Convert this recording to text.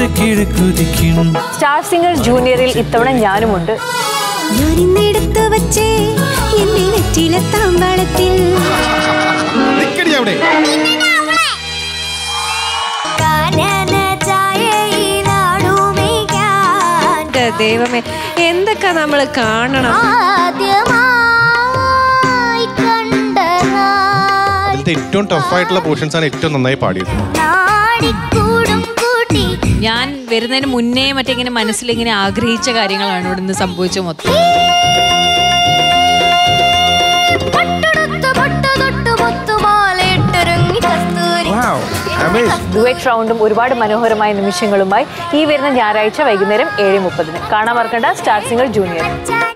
കിഴക്കുതിക്കും star singer ജൂനിയറിൽ ഇത്തവണ ഞാനുമുണ്ട് ഞാനിന്നെടുത്തു വച്ചേ എന്റെ നെറ്റിയിലെ താമ്പാളത്തിൽ നിക്കടി അവിടെ എന്റെ ദൈവമേ എന്തൊക്കെ നമ്മൾ കാണണം ആദ്യമായി കണ്ട നാൾ ഇതിലത്തെ ഏറ്റവും ടഫ് ആയിട്ടുള്ള പോർഷൻസ് ആണ് ഏറ്റവും നന്നായി പാടിയത് നാടിക്കൂടും കൂട്ടി ഞാൻ വരുന്നതിന് മുന്നേ മറ്റേ ഇങ്ങനെ മനസ്സിലിങ്ങനെ ആഗ്രഹിച്ച കാര്യങ്ങളാണ് ഇവിടെ നിന്ന് സംഭവിച്ചത് മൊത്തം പട്ടെടുത്ത് പൊട്ട് തൊട്ട് മുത്തുമാലയിട്ടൊരുങ്ങി കസ്തൂരി ഡുവറ്റ് റൗണ്ടും ഒരുപാട് മനോഹരമായ നിമിഷങ്ങളുമായി ഈ വരുന്ന ഞായറാഴ്ച വൈകുന്നേരം ഏഴ് മുപ്പതിന് കാണാൻ മറക്കണ്ട സ്റ്റാർ സിംഗർ ജൂനിയർ